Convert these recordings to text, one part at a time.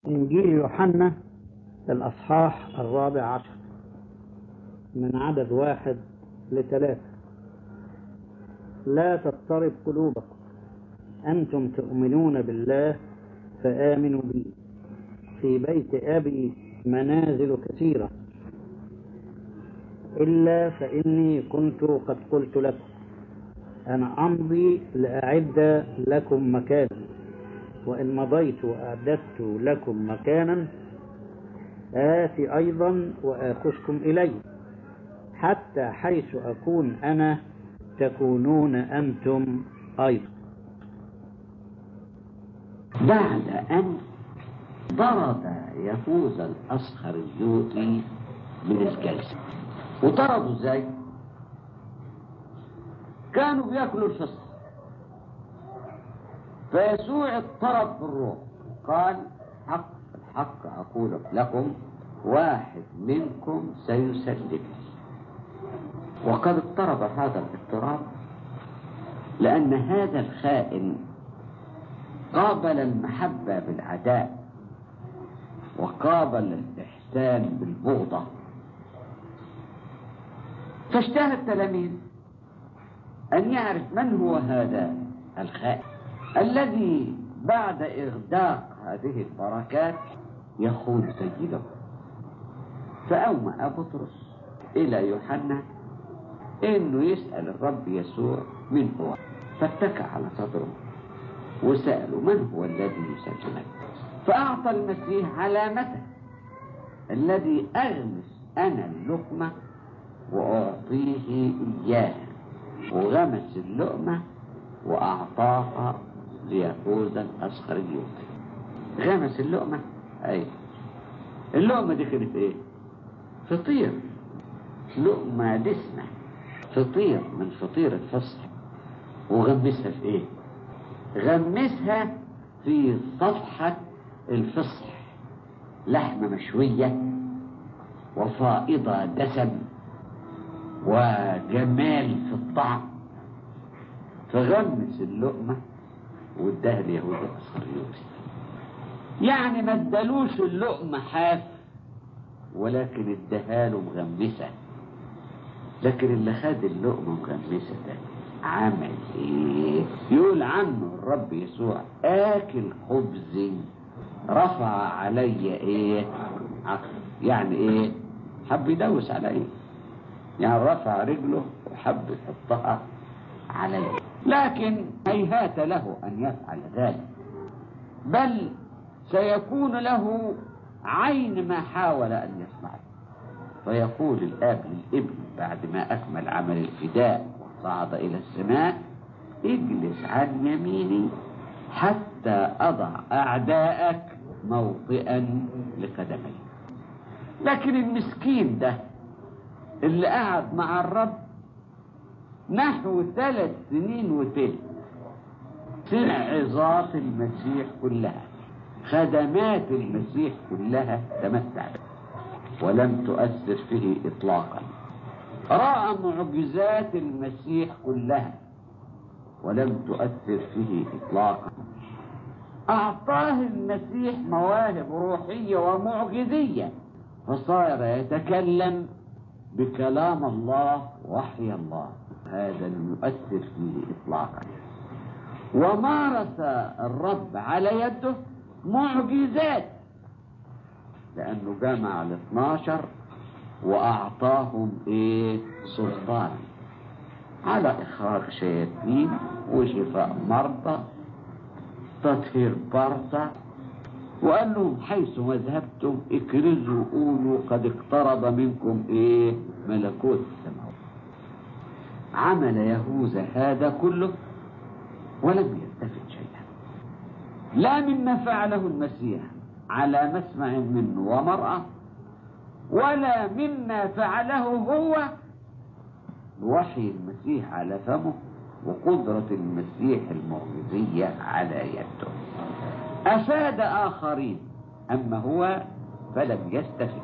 إنجيل يوحنا الأصحاح الرابع عشر من عدد واحد لثلاثة لا تضطرب قلوبكم أنتم تؤمنون بالله فآمنوا بي في بيت أبي منازل كثيرة إلا فإني كنت قد قلت لكم أنا أمضي لأعد لكم مكانا وإن مضيت وأعددت لكم مكانا آتي أيضا وآخذكم إلي حتى حيث أكون أنا تكونون أنتم أيضا بعد أن طرد يهوذا الأسخريوطي من الجلسة وطردوا ازاي؟ كانوا بياكلوا الفصل فيسوع اضطرب بالروح قال حق الحق أقول لكم واحد منكم سيسلمني وقد اضطرب هذا الاضطراب لأن هذا الخائن قابل المحبة بالعداء وقابل الإحسان بالبغضة فاشتهى التلاميذ أن يعرف من هو هذا الخائن الذي بعد إغداق هذه البركات يخون سيده فأومأ بطرس إلى يوحنا إنه يسأل الرب يسوع من هو فاتكى على صدره وسأله من هو الذي يسلمك فأعطى المسيح علامته الذي أغمس أنا اللقمة وأعطيه إياها وغمس اللقمة وأعطاها ليهوذا الأسخريوطي غمس اللقمة أي اللقمة دي كانت إيه؟ فطير لقمة دسمة فطير من فطير الفصح وغمسها في إيه؟ غمسها في صفحة الفصح لحمة مشوية وفائضة دسم وجمال في الطعم فغمس اللقمة واداها ليهوذا الاسخريوطي يعني ما ادالوش اللقمة حاف ولكن اداها له مغمسة لكن اللي خد اللقمة مغمسة ده عمل ايه يقول عنه الرب يسوع اكل خبزي رفع علي ايه عقل يعني ايه حب يدوس علي يعني رفع رجله وحب يحطها علي لكن هيهات له أن يفعل ذلك بل سيكون له عين ما حاول أن يصنعه فيقول الآب للابن بعد ما أكمل عمل الفداء وصعد إلى السماء اجلس عن يميني حتى أضع أعداءك موطئا لقدمي لكن المسكين ده اللي قعد مع الرب نحو ثلاث سنين وتلت سمع عظات المسيح كلها خدمات المسيح كلها تمتع ولم تؤثر فيه إطلاقا رأى معجزات المسيح كلها ولم تؤثر فيه إطلاقا أعطاه المسيح مواهب روحية ومعجزية فصار يتكلم بكلام الله وحي الله هذا لم يؤثر فيه إطلاقا ومارس الرب على يده معجزات لأنه جمع الاثناشر وأعطاهم إيه سلطان على إخراج شياطين وشفاء مرضى تطهير برصة وقال لهم حيث ما ذهبتم اكرزوا قولوا قد اقترب منكم ايه ملكوت السماوات عمل يهوذا هذا كله ولم يلتفت شيئا لا مما فعله المسيح على مسمع منه ومرأة ولا مما فعله هو بوحي المسيح على فمه وقدرة المسيح المعجزية على يده أفاد آخرين أما هو فلم يستفد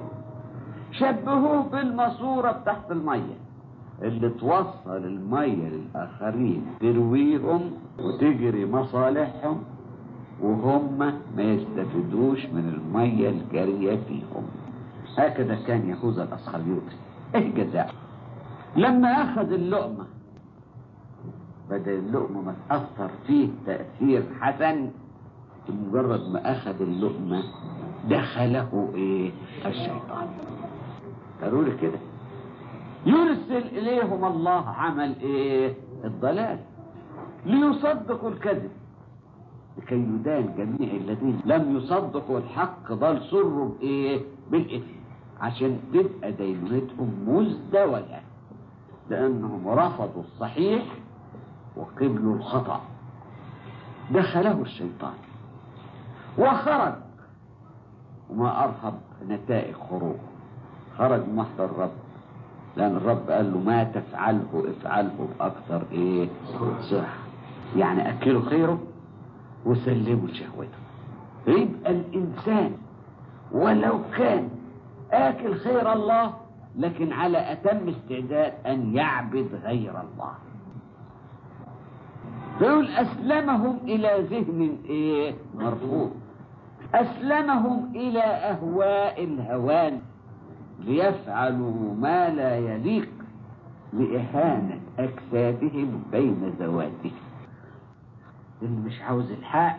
شبهوه بالماسورة تحت المية اللي توصل المية للآخرين ترويهم وتجري مصالحهم وهم ما يستفيدوش من المية الجارية فيهم هكذا كان يهوذا الأسخريوطي ايه جزاء لما أخذ اللقمة بدأ اللقمة ما تأثر فيه تأثير حسن بمجرد ما أخذ اللقمة دخله إيه الشيطان قالوا لي كده يرسل إليهم الله عمل إيه الضلال ليصدقوا الكذب لكي يدان جميع الذين لم يصدقوا الحق بل سروا بإيه بالإثم عشان تبقى دينونتهم مزدوجة لأنهم رفضوا الصحيح وقبلوا الخطأ دخله الشيطان وخرج وما أرهب نتائج خروجه خرج محضر الرب لأن الرب قال له ما تفعله افعله بأكثر إيه صح يعني أكله خيره وسلمه لشهوته يبقى الإنسان ولو كان آكل خير الله لكن على أتم استعداد أن يعبد غير الله فيقول أسلمهم إلى ذهن إيه مرفوض أسلمهم إلى أهواء الهوان ليفعلوا ما لا يليق لإهانة أجسادهم بين ذواتهم اللي مش عاوز الحق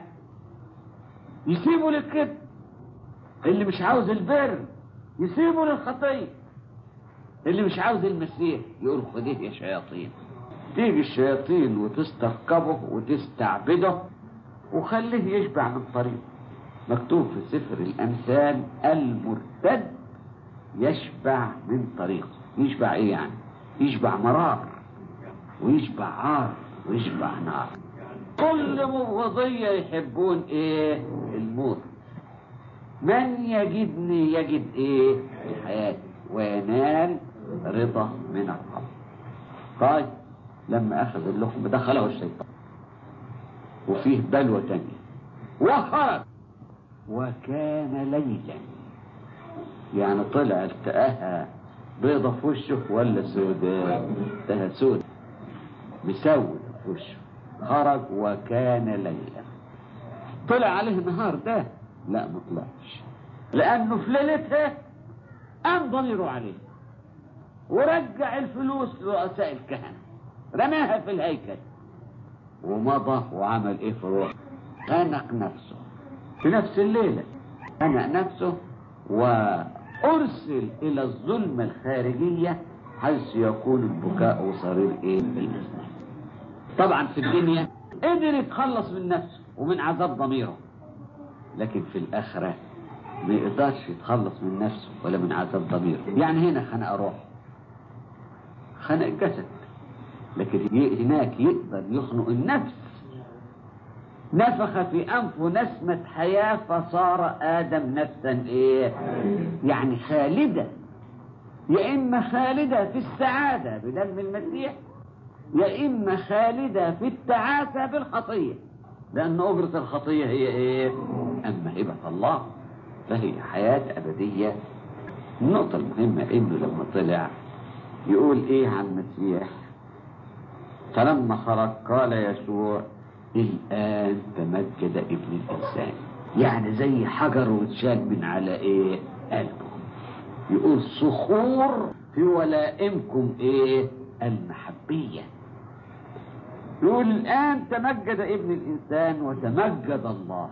يسيبوا للكذب اللي مش عاوز البر يسيبوا للخطية اللي مش عاوز المسيح يقول خديه يا شياطين تيجي الشياطين وتستركبه وتستعبده وخليه يشبع من طريقه مكتوب في سفر الأمثال المرتد يشبع من طريقه يشبع ايه يعني يشبع مرار ويشبع عار ويشبع نار كل مبغضية يحبون ايه الموت من يجدني يجد ايه الحياة وينال رضا من الرب طيب لما اخذ اللحم دخله الشيطان وفيه بلوى تانية وخرج وكان ليلا يعني طلع التقاها بيضة في وشه ولا سوداء ده سود مسود في وشه خرج وكان ليلا طلع عليه النهار ده لا ما طلعش لانه في ليلتها قام ضميره عليه ورجع الفلوس لرؤساء الكهنة رماها في الهيكل ومضى وعمل ايه في روحه خنق نفسه في نفس الليلة خنق نفسه وأرسل إلى الظلمة الخارجية حيث يكون البكاء وصرير إيه الإسلام طبعا في الدنيا قدر يتخلص من نفسه ومن عذاب ضميره لكن في الآخرة ما يقدرش يتخلص من نفسه ولا من عذاب ضميره يعني هنا خنق روحه خنق الجسد لكن هناك يقدر يخنق النفس نفخ في أنفه نسمة حياة فصار آدم نفسا إيه يعني خالدة يا إما خالدة في السعادة بدم المسيح يا إما خالدة في التعاسة بالخطية لأن أجرة الخطية هي إيه أما هبة الله فهي حياة أبدية النقطة المهمة إنه لما طلع يقول إيه عن المسيح فلما خرج قال يسوع الآن تمجد ابن الإنسان يعني زي حجر واتشال من على إيه قلبه يقول صخور في ولائمكم إيه المحبية يقول الآن تمجد ابن الإنسان وتمجد الله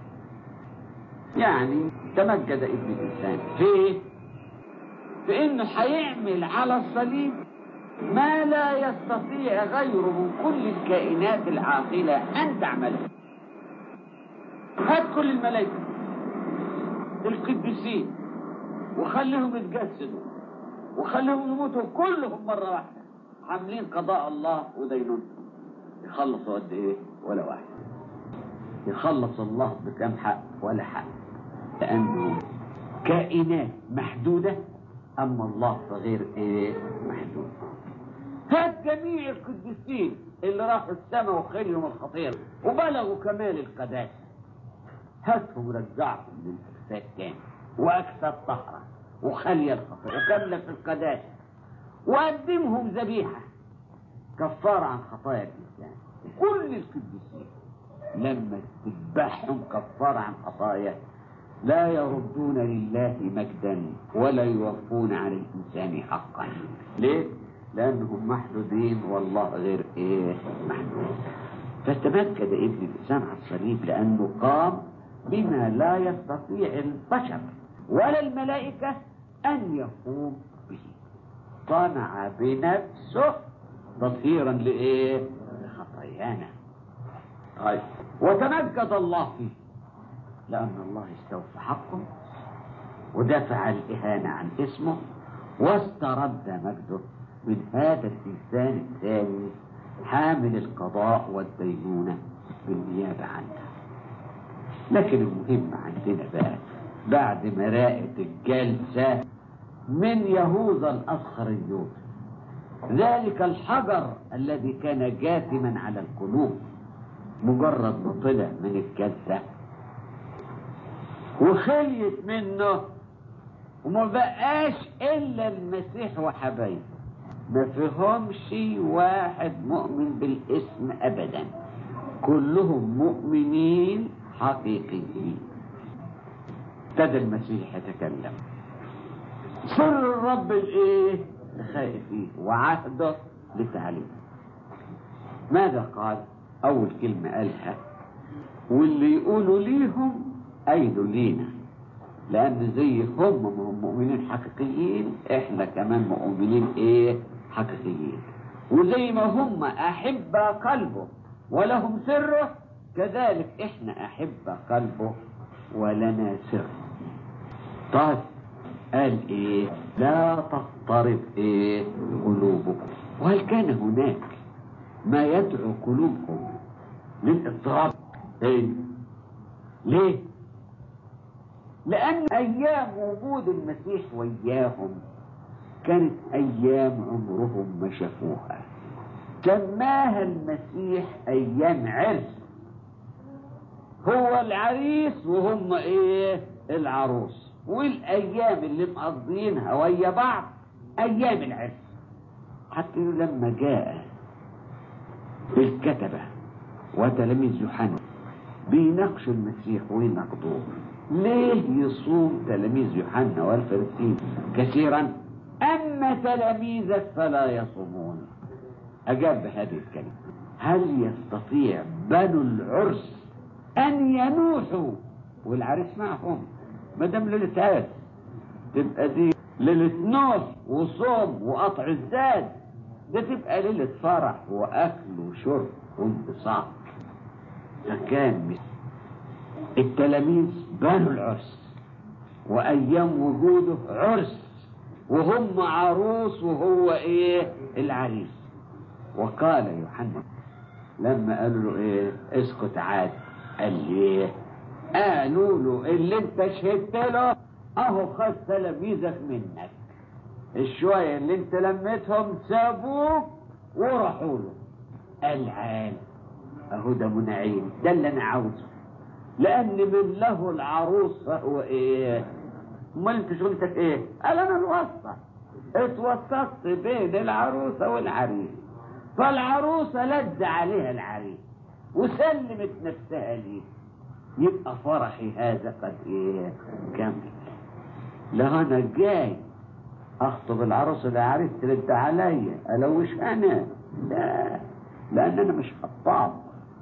يعني تمجد ابن الإنسان في إيه؟ في إنه هيعمل على الصليب ما لا يستطيع غيره من كل الكائنات العاقلة أن تعمله هات كل الملائكة القديسين وخليهم يتجسدوا وخليهم يموتوا كلهم مرة واحدة حاملين قضاء الله ودينونته يخلصوا قد ايه ولا واحد يخلص الله بكم حق ولا حق لأنه كائنات محدودة أما الله فغير إيه محدود هات جميع القديسين اللي راحوا السماء وخلوا من الخطير وبلغوا كمال القداسة هاتهم رجعهم للإفساد تاني وأكثر طهرة وخلي الخطير وكاملة في القداسة وقدمهم ذبيحة كفارة عن خطايا الإنسان كل القديسين لما تذبحهم كفارة عن خطايا لا يردون لله مجدا ولا يوفون على الإنسان حقا ليه؟ لأنهم محدودين والله غير إيه محدود فتمكن ابن الإنسان على الصليب لأنه قام بما لا يستطيع البشر ولا الملائكة أن يقوم به صنع بنفسه تطهيرا لإيه؟ لخطايانا طيب وتمجد الله فيه لأن الله استوفى حقه ودفع الإهانة عن اسمه واسترد مجده من هذا الإنسان الثاني حامل القضاء والدينونة بالنيابة عنه لكن المهم عندنا بقى بعد ما راقت الجلسة من يهوذا الأسخريون ذلك الحجر الذي كان جاثما على القلوب مجرد ما طلع من الجلسة وخليت منه وما بقاش إلا المسيح وحبايبه ما فيهمش واحد مؤمن بالاسم أبدا كلهم مؤمنين حقيقيين ابتدى المسيح يتكلم سر الرب الايه خائفين وعهده لتعليمه ماذا قال اول كلمه قالها واللي يقولوا ليهم قايلوا لينا لان زي هم ما هم مؤمنين حقيقيين احنا كمان مؤمنين ايه حقيقيين وزي ما هم احبة قلبه ولهم سره كذلك احنا احبة قلبه ولنا سر طيب قال ايه لا تضطرب ايه قلوبكم وهل كان هناك ما يدعو قلوبكم للاضطراب ايه ليه لان ايام وجود المسيح وياهم كانت ايام عمرهم ما شافوها سماها المسيح ايام عرس هو العريس وهم ايه العروس والايام اللي مقضيينها ويا بعض ايام العرس حتى لما جاء الكتبه وتلاميذ يوحنا بيناقشوا المسيح ويناقضوه ليه يصوم تلاميذ يوحنا والفريسيين كثيرا اما تلاميذك فلا يصومون اجاب بهذه الكلمه هل يستطيع بنو العرس ان ينوحوا والعريس معهم ما دام ليله عرس تبقى دي ليله نوح وصوم وقطع الزاد ده تبقى ليله فرح واكل وشرب وانبساط فكان التلاميذ بنوا العرس وايام وجوده عرس وهم عروس وهو ايه العريس وقال يوحنا لما قالوا له ايه اسكت عاد قال لي ايه قالوا له اللي انت شهدت له اهو خد تلاميذك منك الشوية اللي انت لميتهم سابوك وراحوا له قال عال اهو ده منعين ده اللي انا عاوزه لان من له العروس فهو ايه امال انت شغلتك ايه قال انا الوسط اتوسطت بين العروسة والعريس فالعروسة لد عليها العريس وسلمت نفسها ليه يبقى فرحي هذا قد ايه كمل لا انا جاي اخطب العروسة العريس ترد عليا الوش انا لا لان انا مش خطاب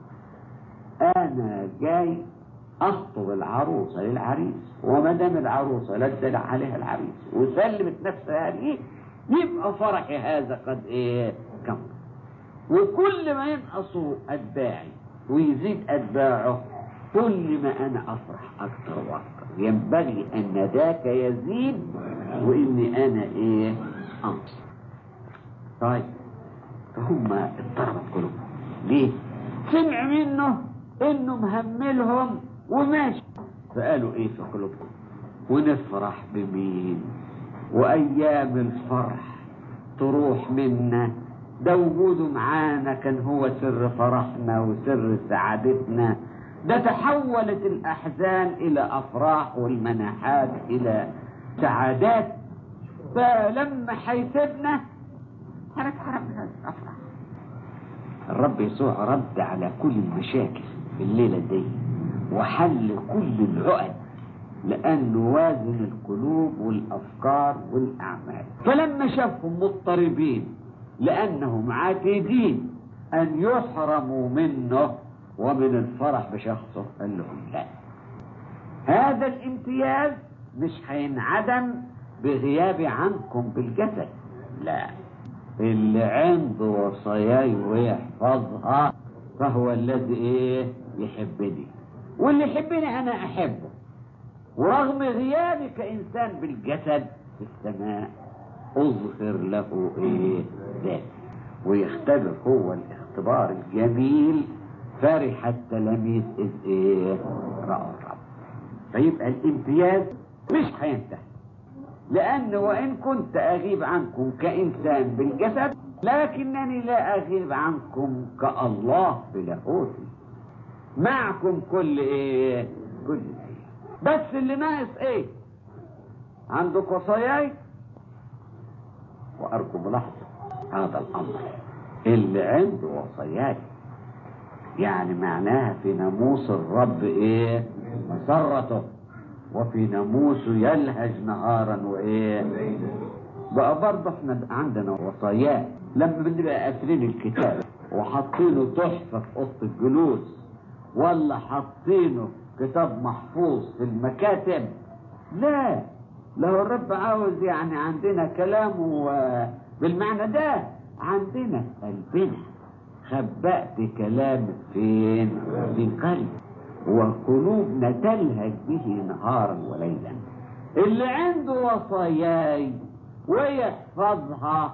انا جاي اخطب العروسه للعريس وما دام العروسه لدل عليها العريس وسلمت نفسها ليه يبقى فرحي هذا قد ايه كم وكل ما ينقصوا اتباعي ويزيد اتباعه كل ما انا افرح اكتر واكتر ينبغي ان ذاك يزيد واني انا ايه انقص طيب فهم اضطربت قلوبهم ليه سمع منه انه مهملهم وماشي فقالوا ايه في قلوبكم ونفرح بمين وايام الفرح تروح منا ده وجوده معانا كان هو سر فرحنا وسر سعادتنا ده تحولت الاحزان الى افراح والمناحات الى سعادات فلما حيسبنا هنتحرم من هذه الافراح الرب يسوع رد على كل المشاكل الليلة دي وحل كل العقد لأنه وازن القلوب والأفكار والأعمال فلما شافهم مضطربين لأنهم عاتدين أن يحرموا منه ومن الفرح بشخصه قال لهم لا هذا الامتياز مش هينعدم بغيابي عنكم بالجسد لا اللي عنده وصاياي ويحفظها فهو الذي ايه يحبني واللي يحبني انا احبه ورغم غيابي كانسان بالجسد في السماء اظهر له ايه ذاتي ويختبر هو الاختبار الجميل فرح التلاميذ اذ ايه راوا الرب فيبقى الامتياز مش هينتهي لأن وإن كنت أغيب عنكم كإنسان بالجسد لكنني لا أغيب عنكم كالله بلاهوتي معكم كل إيه كل إيه بس اللي ناقص إيه عندك وصاياي وأرجو ملاحظة هذا الأمر اللي عنده وصاياي يعني معناها في ناموس الرب إيه مسرته وفي ناموسه يلهج نهارا وايه بقى برضه احنا عندنا وصاياه لما بنبقى قافلين الكتاب وحاطينه تحفه في اوضه الجلوس ولا حاطينه كتاب محفوظ في المكاتب لا لو الرب عاوز يعني عندنا كلامه بالمعنى ده عندنا قلبنا خبأت كلامك فين في قلبي وقلوبنا تلهج به نهارا وليلا اللي عنده وصاياي ويحفظها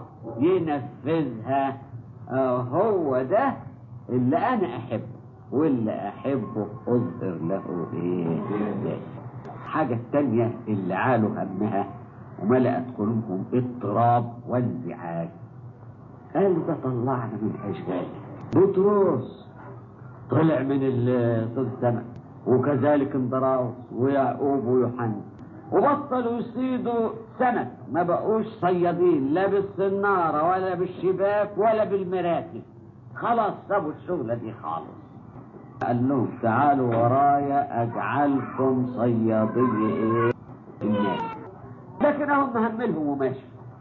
ينفذها آه هو ده اللي انا احبه واللي احبه اظهر له ايه حاجة التانية اللي عالوا همها وملأت قلوبهم اضطراب وانزعاج قالوا ده طلعنا من اشغال بطرس طلع من السماء وكذلك اندراوس ويعقوب ويوحنا وبطلوا يصيدوا سمك ما بقوش صيادين لا بالصنارة ولا بالشباك ولا بالمراكب خلاص سابوا الشغلة دي خالص قال لهم تعالوا ورايا اجعلكم صيادي ايه الناس لكن هم مهملهم وماشي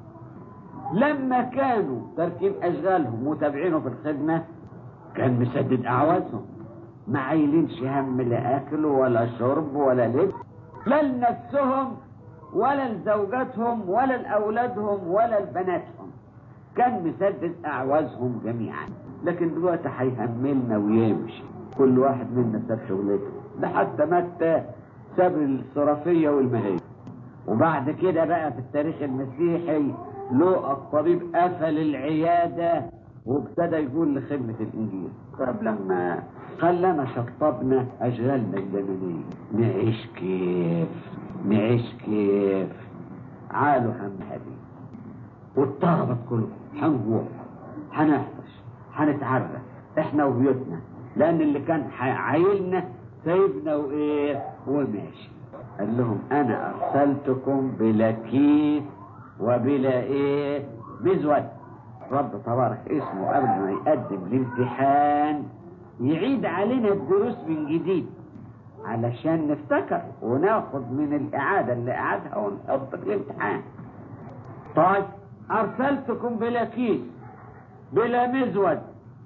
لما كانوا تركين اشغالهم وتابعينه في الخدمه كان مسدد اعوازهم ما عايلينش هم لا اكل ولا شرب ولا لبس لا لنفسهم ولا لزوجاتهم ولا لاولادهم ولا لبناتهم كان مسدد اعوازهم جميعا لكن دلوقتي هيهملنا ويمشي كل واحد منا ساب شغلته ده حتى متى ساب الصرافيه والمهيه وبعد كده بقى في التاريخ المسيحي لقى الطبيب قفل العياده وابتدى يقول لخدمة الإنجيل طب لما خلانا شطبنا أشغالنا الزمنية نعيش كيف نعيش كيف عالوا هم هذه واضطربت كلهم هنجوع هنعطش هنتعرى احنا وبيوتنا لأن اللي كان عايلنا سايبنا وإيه وماشي قال لهم أنا أرسلتكم بلا كيس وبلا إيه مزود رب تبارك اسمه قبل ما يقدم الامتحان يعيد علينا الدروس من جديد علشان نفتكر وناخد من الإعادة اللي أعادها ونحط في الامتحان طيب أرسلتكم بلا كيس بلا مزود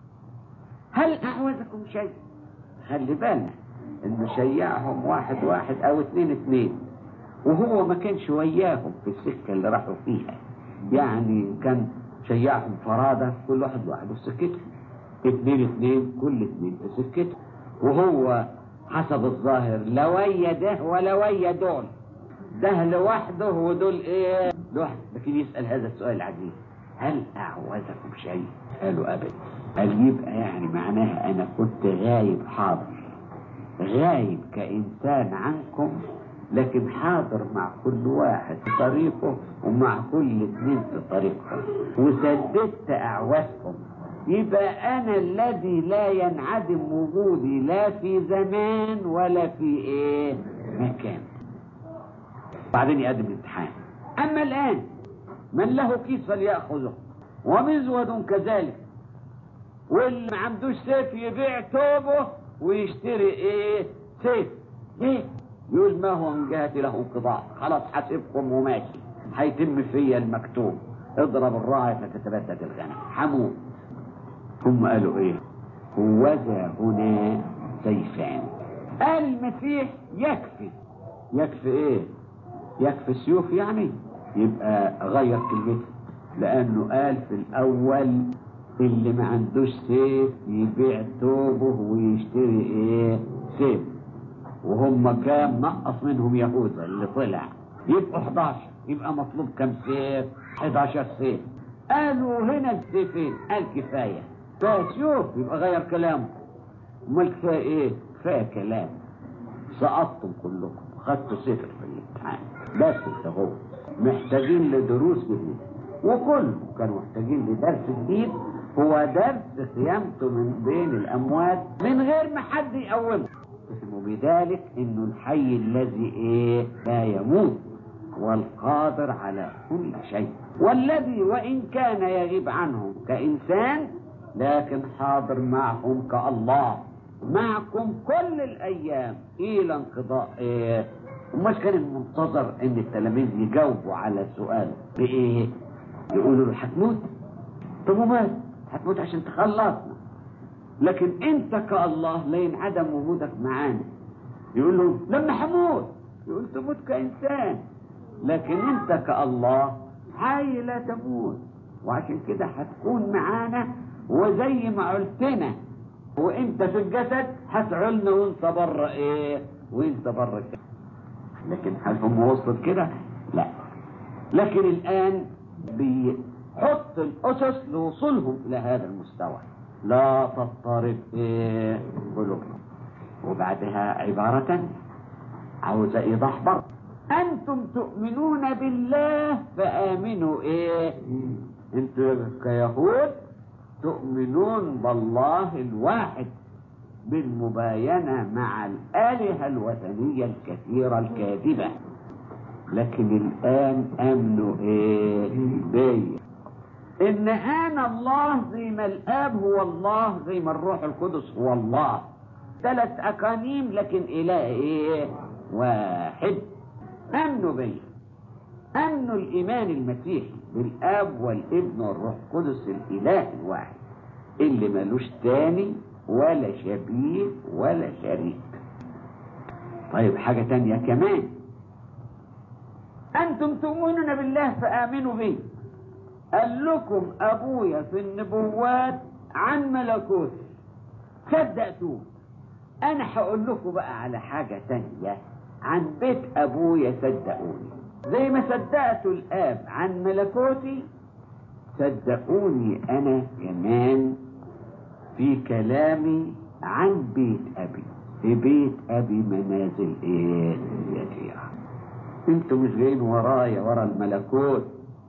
هل أعوزكم شيء خلي بالنا إنه شيعهم واحد واحد أو اثنين اثنين وهو ما كانش وياهم في السكة اللي راحوا فيها يعني كان شيعهم فرادة كل واحد لوحده في سكته اثنين اثنين كل اثنين في سكته وهو حسب الظاهر لا ويا ده ولا ويا دول ده لوحده ودول ايه لوحده لكن يسأل هذا السؤال العجيب هل أعوزكم شيء قالوا أبدا قال يبقى يعني معناها أنا كنت غايب حاضر غايب كإنسان عنكم لكن حاضر مع كل واحد في طريقه ومع كل اثنين في طريقهم وسددت أعوازكم يبقى أنا الذي لا ينعدم وجودي لا في زمان ولا في إيه مكان بعدين يقدم الامتحان أما الآن من له كيس فليأخذه ومزود كذلك واللي ما عندوش سيف يبيع توبه ويشتري ايه سيف ليه يقول ما هو من جهتي له انقضاء خلاص حاسبكم وماشي هيتم فيا المكتوب اضرب الراعي فتتبدد الغنم حمود هم قالوا ايه هوذا هنا سيفان قال المسيح يكفي يكفي ايه يكفي السيوف يعني يبقى غير كلمته لانه قال في الاول اللي ما عندوش سيف يبيع ثوبه ويشتري ايه سيف وهم كام نقص منهم يهوذا اللي طلع يبقوا 11 يبقى مطلوب كم سيف 11 سيف قالوا هنا السيفين قال كفايه فشوف يبقى غير كلامه امال كفايه ايه كفايه كلام سقطتم كلكم خدتوا صفر في الامتحان بس انت هو محتاجين لدروس جديده وكلهم كانوا محتاجين لدرس جديد هو درس قيامته من بين الاموات من غير ما حد يقومه وبذلك انه الحي الذي ايه لا يموت والقادر على كل شيء والذي وان كان يغيب عنهم كانسان لكن حاضر معهم كالله معكم كل الايام الى انقضاء ايه ومش كان المنتظر ان التلاميذ يجاوبوا على السؤال بايه يقولوا له هتموت طب ومال هتموت عشان تخلصنا لكن انت كالله لا ينعدم وجودك معانا يقول له لما هموت يقول تموت كانسان لكن انت كالله حي لا تموت وعشان كده هتكون معانا وزي ما قلتنا وانت في الجسد هتعلنا وانت بره ايه وانت بره الجسد لكن هل هم وصلت كده لا لكن الان بيحط الاسس لوصولهم الى هذا المستوى لا تضطرب ايه قلوبهم وبعدها عبارة عاوزة ايضاح برضه انتم تؤمنون بالله فامنوا ايه انتوا كيهود تؤمنون بالله الواحد بالمباينة مع الآلهة الوثنية الكثيرة الكاذبة لكن الآن أمنوا إيه بي إن أنا الله زي ما الآب هو الله زي ما الروح القدس هو الله ثلاث أقانيم لكن إله إيه واحد أمنوا بي أمنوا الإيمان المسيحي بالآب والابن والروح القدس الإله الواحد اللي ملوش تاني ولا شبيه ولا شريك طيب حاجة تانية كمان أنتم تؤمنون بالله فآمنوا به قال لكم أبويا في النبوات عن ملكوت صدقتوه أنا هقول لكم بقى على حاجة تانية عن بيت أبويا صدقوني زي ما صدقتوا الآب عن ملكوتي صدقوني أنا كمان في كلامي عن بيت أبي في بيت أبي منازل إيه كثيرة انتوا مش جايين ورايا ورا الملكوت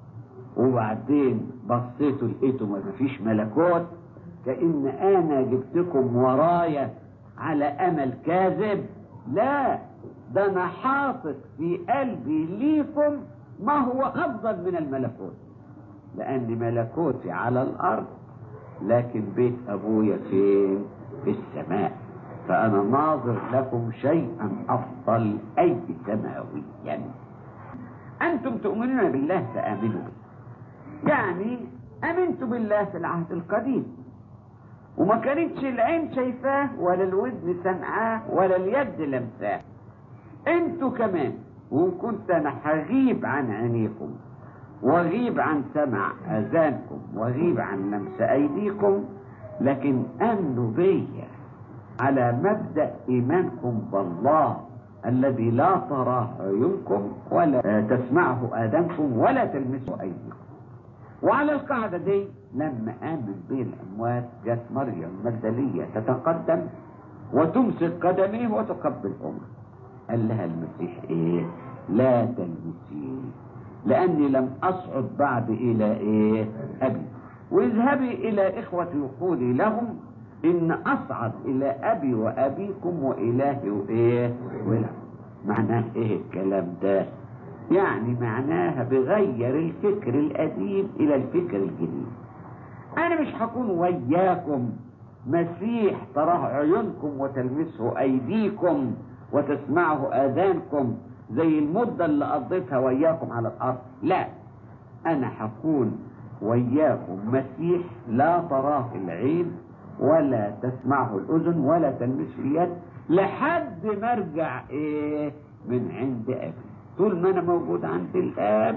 وبعدين بصيتوا لقيتوا ما فيش ملكوت كأن أنا جبتكم ورايا على أمل كاذب لا ده أنا حاطط في قلبي ليكم ما هو أفضل من الملكوت لأن ملكوتي على الأرض لكن بيت أبويا فين في السماء فأنا ناظر لكم شيئا أفضل أي سماويا أنتم تؤمنون بالله فآمنوا به يعني آمنت بالله في العهد القديم وما كانتش العين شايفاه ولا الودن سمعاه ولا اليد لمساه انتوا كمان وان كنت انا هغيب عن عينيكم واغيب عن سمع اذانكم واغيب عن لمس ايديكم لكن امنوا بيا على مبدا ايمانكم بالله الذي لا تراه عيونكم ولا تسمعه اذانكم ولا تلمسه ايديكم وعلى القاعده دي لما امن به الاموات جت مريم المجدليه تتقدم وتمسك قدميه وتقبل امه قال لها المسيح ايه لا تلمسيه لاني لم اصعد بعد الى ايه ابي واذهبي الى اخوتي وقولي لهم ان اصعد الى ابي وابيكم والهي وايه وله معناه ايه الكلام ده يعني معناها بغير الفكر القديم الى الفكر الجديد انا مش هكون وياكم مسيح تراه عيونكم وتلمسه أيديكم وتسمعه آذانكم زي المدة اللي قضيتها وياكم على الأرض لا أنا حكون وياكم مسيح لا تراه العين ولا تسمعه الأذن ولا تلمسه اليد لحد ما ارجع ايه من عند ابي طول ما انا موجود عند الاب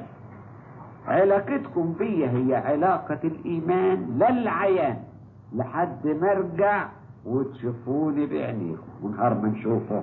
علاقتكم بي هي علاقة الإيمان لا العيان لحد ما ارجع وتشوفوني بعينيكم ونهار ما نشوفه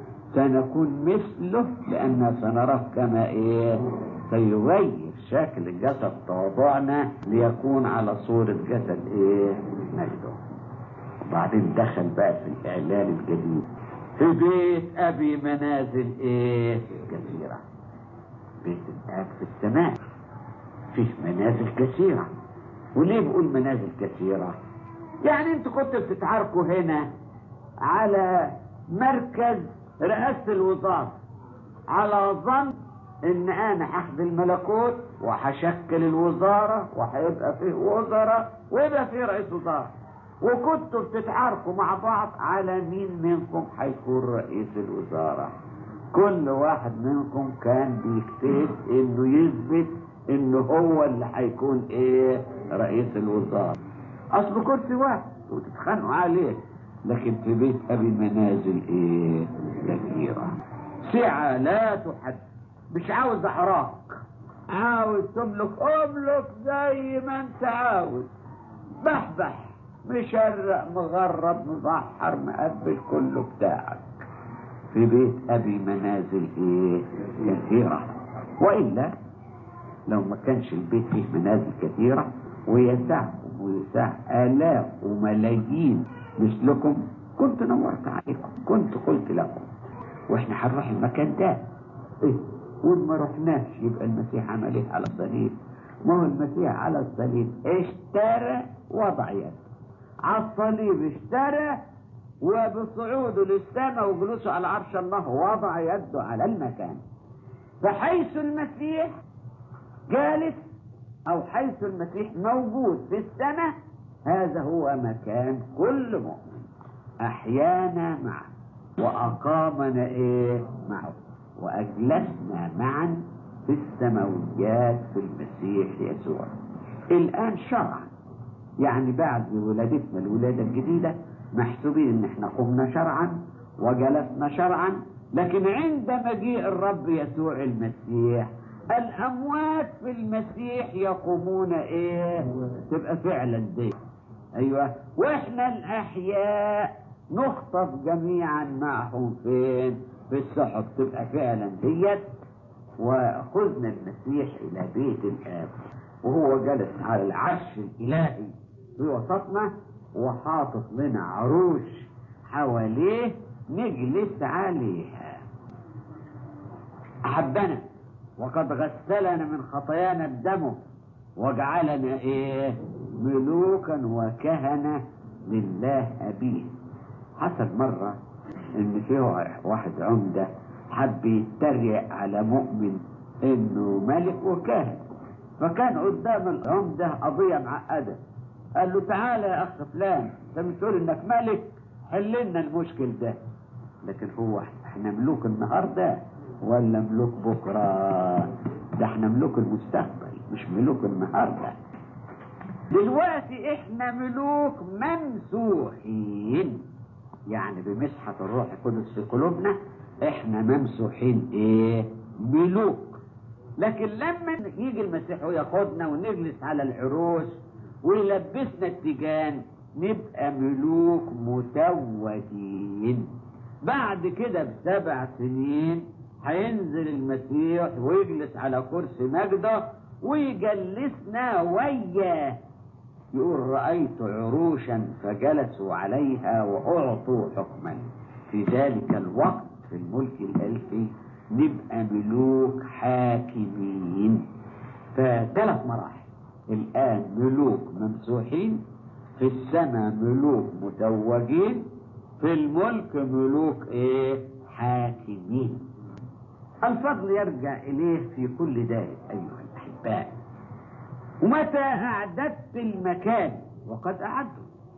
سنكون مثله لأن سنراه كما إيه سيغير شكل جسد تواضعنا ليكون على صورة جسد إيه مجده وبعدين دخل بقى في الإعلان الجديد في بيت أبي منازل إيه كثيرة بيت الآب في السماء فيه منازل كثيرة وليه بقول منازل كثيرة يعني انتوا كنتوا بتتعاركوا هنا على مركز رئاسة الوزارة على ظن ان انا هاخد الملكوت وهشكل الوزارة وهيبقى فيه وزراء ويبقى فيه رئيس وزارة وكنتوا بتتعاركوا مع بعض على مين منكم هيكون رئيس الوزارة كل واحد منكم كان بيجتهد انه يثبت انه هو اللي هيكون ايه رئيس الوزراء اصل كرسي واحد وتتخانقوا عليه لكن في بيت ابي منازل ايه كثيرة سعة لا تحد مش عاوز احراك عاوز تملك املك زي ما انت عاوز بحبح مشرق مغرب مزحر مقبل كله بتاعك في بيت ابي منازل ايه كثيرة والا لو ما كانش البيت فيه منازل كثيرة ويسعكم ويسع آلاف وملايين مثلكم كنت نورت عليكم كنت قلت لكم واحنا هنروح المكان ده ايه وإن ما رحناش يبقى المسيح عمل ايه على الصليب ما هو المسيح على الصليب اشترى وضع يده على الصليب اشترى وبصعوده للسماء وجلوسه على عرش الله وضع يده على المكان فحيث المسيح جالس او حيث المسيح موجود في السماء هذا هو مكان كل مؤمن احيانا معه واقامنا ايه معه واجلسنا معا في السماويات في المسيح يسوع الان شرعا يعني بعد ولادتنا الولاده الجديده محسوبين ان احنا قمنا شرعا وجلسنا شرعا لكن عند مجيء الرب يسوع المسيح الاموات في المسيح يقومون ايه تبقى فعلا دي ايوه واحنا الاحياء نخطف جميعا معهم فين في السحب تبقى فعلا ديت واخذنا المسيح الى بيت الاب وهو جالس على العرش الالهي في وسطنا وحاطط لنا عروش حواليه نجلس عليها احبنا وقد غسلنا من خطايانا بدمه وجعلنا ايه ملوكا وكهنة لله أبيه حصل مرة ان في واحد عمدة حب يتريق على مؤمن انه ملك وكاهن فكان قدام العمدة قضية معقدة قال له تعالى يا اخ فلان انت بتقول انك ملك حل لنا المشكل ده لكن هو احنا ملوك النهارده ولا ملوك بكره ده احنا ملوك المستقبل مش ملوك النهارده دلوقتي احنا ملوك ممسوحين يعني بمسحة الروح القدس في قلوبنا احنا ممسوحين ايه ملوك لكن لما يجي المسيح وياخدنا ونجلس على العروش ويلبسنا التيجان نبقى ملوك متوجين بعد كده بسبع سنين هينزل المسيح ويجلس على كرسي مجده ويجلسنا وياه يقول رأيت عروشا فجلسوا عليها وأعطوا حكما في ذلك الوقت في الملك الألفي نبقى ملوك حاكمين فثلاث مراحل الآن ملوك ممسوحين في السماء ملوك متوجين في الملك ملوك ايه حاكمين الفضل يرجع اليه في كل ذلك ايها الاحباء ومتى اعددت المكان وقد اعدته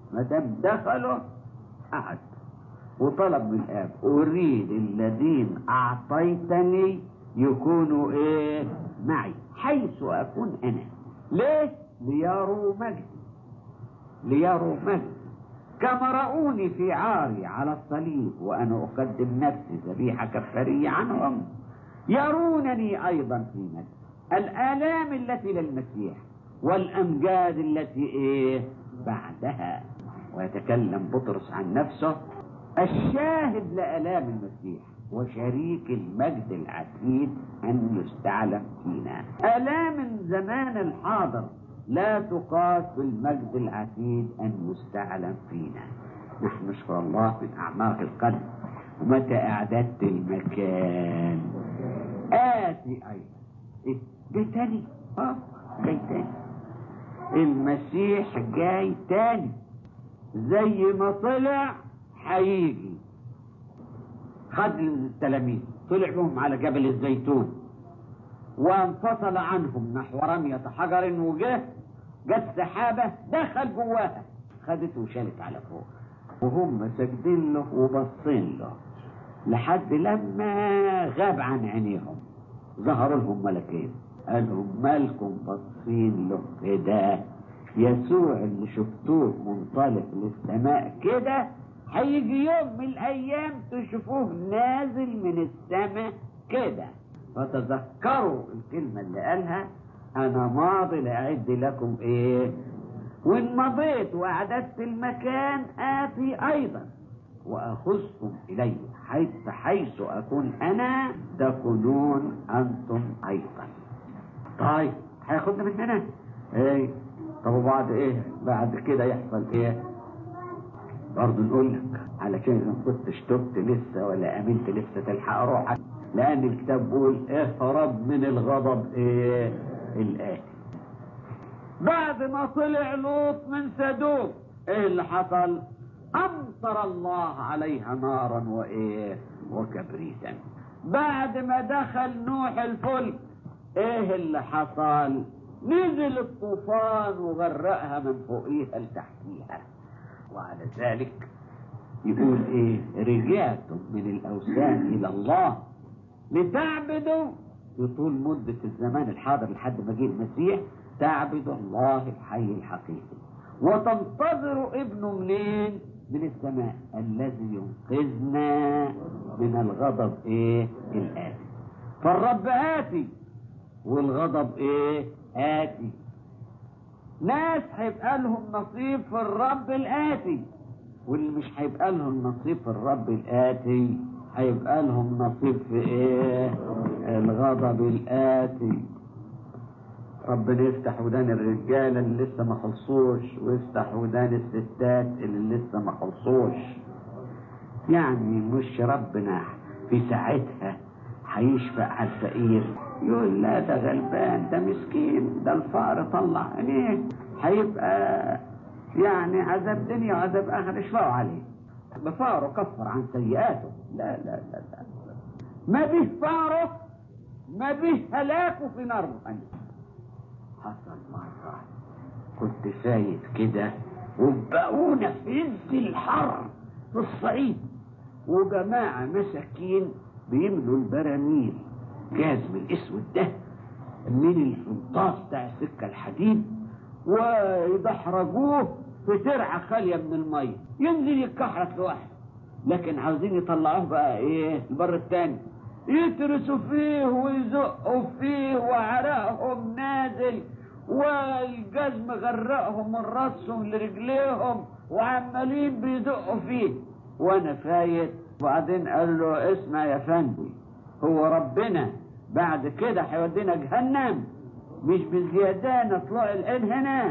ما دام دخلوا قعد وطلب من الاب اريد الذين اعطيتني يكونوا ايه معي حيث اكون انا ليه ليروا مجدي ليروا مجدي كما رأوني في عاري على الصليب وأنا أقدم نفسي ذبيحة كفارية عنهم يرونني أيضا في مجد الآلام التي للمسيح والأمجاد التي إيه بعدها ويتكلم بطرس عن نفسه الشاهد لآلام المسيح وشريك المجد العتيد أن يستعلم فينا آلام الزمان الحاضر لا تقاس بالمجد العتيد أن يستعلم فينا نحن نشكر الله من أعماق القلب ومتى أعددت المكان آتي أيضا إيه جاي تاني اه جاي تاني المسيح جاي تاني زي ما طلع هيجي خد التلاميذ طلع بهم على جبل الزيتون وانفصل عنهم نحو رمية حجر وجه جت سحابة دخل جواها خدته وشالت على فوق وهم ساجدين له وبصين له لحد لما غاب عن عينيهم ظهروا لهم ملكين قال لهم مالكم باصين له كده يسوع اللي شفتوه منطلق للسماء كده هيجي يوم من الايام تشوفوه نازل من السماء كده فتذكروا الكلمة اللي قالها انا ماضي لاعد لكم ايه وان مضيت واعددت المكان اتي ايضا واخذكم الي حيث حيث اكون انا تكونون انتم ايضا طيب هياخدنا من هنا ايه طب وبعد ايه بعد كده يحصل ايه برضه نقول لك علشان ما كنتش تبت لسه ولا امنت لسه تلحق روحك لان الكتاب بيقول اهرب من الغضب ايه الاتي بعد ما طلع لوط من سدوم ايه اللي حصل امطر الله عليها نارا وايه وكبريتا بعد ما دخل نوح الفلك ايه اللي حصل نزل الطوفان وغرقها من فوقيها لتحتيها وعلى ذلك يقول ايه رجعتم من الاوثان الى الله لتعبدوا في طول مدة الزمان الحاضر لحد ما جه المسيح تعبدوا الله الحي الحقيقي وتنتظروا ابنه منين من السماء الذي ينقذنا من الغضب ايه الآتي فالرب آتي والغضب ايه آتي ناس هيبقى لهم نصيب في الرب الآتي واللي مش هيبقى لهم نصيب في الرب الآتي هيبقى لهم نصيب في ايه الغضب الآتي ربنا يفتح ودان الرجال اللي لسه ما خلصوش ويفتح ودان الستات اللي لسه ما خلصوش يعني مش ربنا في ساعتها هيشفق على الفقير يقول لا ده غلبان ده مسكين ده الفقر طلع عينيه هيبقى يعني عذاب دنيا وعذاب اخر اشفعوا عليه بفقره كفر عن سيئاته لا لا لا لا ما به فقره ما به هلاكه في نار محنة حصل مرة كنت سايد كده وبقونا في عز الحر في الصعيد وجماعة مساكين بيملوا البراميل جاز من الاسود ده من الفنطاس بتاع السكة الحديد ويدحرجوه في ترعة خالية من المية ينزل يتكحرك لوحده لكن عاوزين يطلعوه بقى ايه البر التاني يترسوا فيه ويزقوا فيه وعرقهم نازل والجزم غرقهم من راسهم لرجليهم وعمالين بيزقوا فيه وانا فايت وبعدين قال له اسمع يا فندي هو ربنا بعد كده هيودينا جهنم مش بزيادة طلوع العين هنا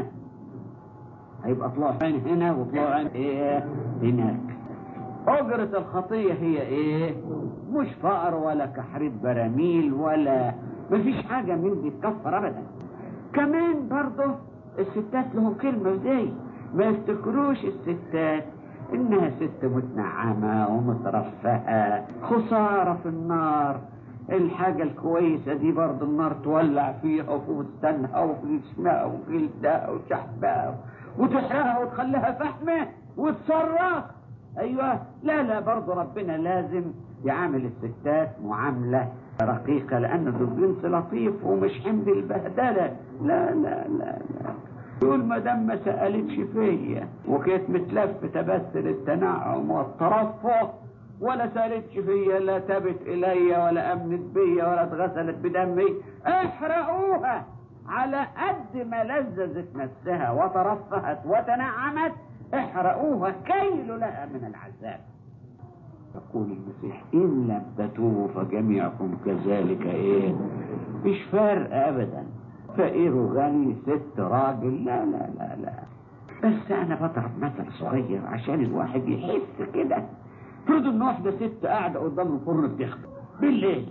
هيبقى طلوع عين هنا وطلوع عين ايه هناك أجرة الخطية هي ايه مش فقر ولا كحرية براميل ولا مفيش حاجة من دي تكفر ابدا كمان برضه الستات لهم كلمة زي ما يفتكروش الستات انها ست متنعمة ومترفهة خسارة في النار الحاجة الكويسة دي برضه النار تولع فيها وفي وسطنها وفي جسمها وفي جلدها وشحبها وتحرقها وتخليها فحمة وتصرخ ايوه لا لا برضه ربنا لازم يعامل الستات معاملة رقيقة لأنه ده جنس لطيف ومش حمل البهدلة لا لا لا لا يقول ما دام ما سألتش فيا وكانت متلفتة بس للتنعم والترفه ولا سألتش فيا لا تبت إلي ولا أمنت بيا ولا اتغسلت بدمي احرقوها على قد ما لذذت نفسها وترفهت وتنعمت احرقوها كيل لها من العذاب يقول المسيح إن لم تتوبوا فجميعكم كذلك إيه مش فرق أبدا فقير وغني ست راجل لا لا لا لا بس أنا بضرب مثل صغير عشان الواحد يحس كده فرضوا إن واحدة ست قاعدة قدام الفرن بتخدم بالليل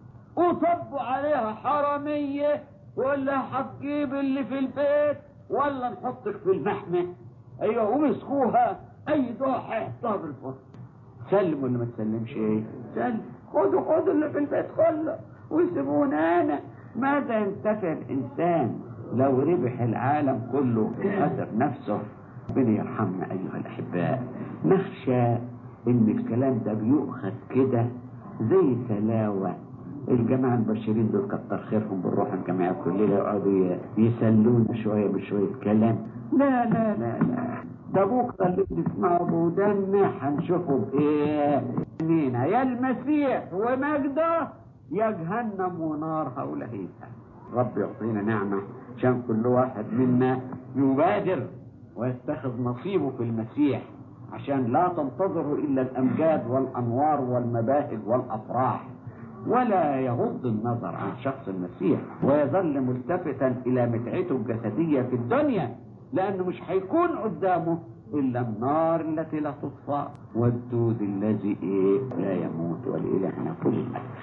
وصبوا عليها حرامية ولا هتجيب اللي في البيت ولا نحطك في المحمة ايوه ومسكوها اي دوحة يحطها بالفرن سلم ولا ما تسلمش ايه سلم خدوا خدوا اللي في البيت كله وسيبونا انا ماذا ينتفع الانسان لو ربح العالم كله حسب نفسه ربنا يرحمنا ايها الاحباء نخشى ان الكلام ده بيؤخذ كده زي تلاوه الجماعة المبشرين دول كتر خيرهم بالروح الجماعة كل ليلة يقعدوا يسلونا شوية بشوية كلام لا لا لا لا ده بكرة اللي بنسمعه بودنا هنشوفه بإيه؟ مين يا المسيح ومجده يا جهنم ونارها ولهيبها رب يعطينا نعمة عشان كل واحد منا يبادر ويتخذ نصيبه في المسيح عشان لا تنتظروا إلا الأمجاد والأنوار والمباهج والأفراح ولا يغض النظر عن شخص المسيح ويظل ملتفتا إلى متعته الجسدية في الدنيا لأنه مش هيكون قدامه إلا النار التي لا تطفأ والدود الذي إيه لا يموت ولإلهنا كل المجد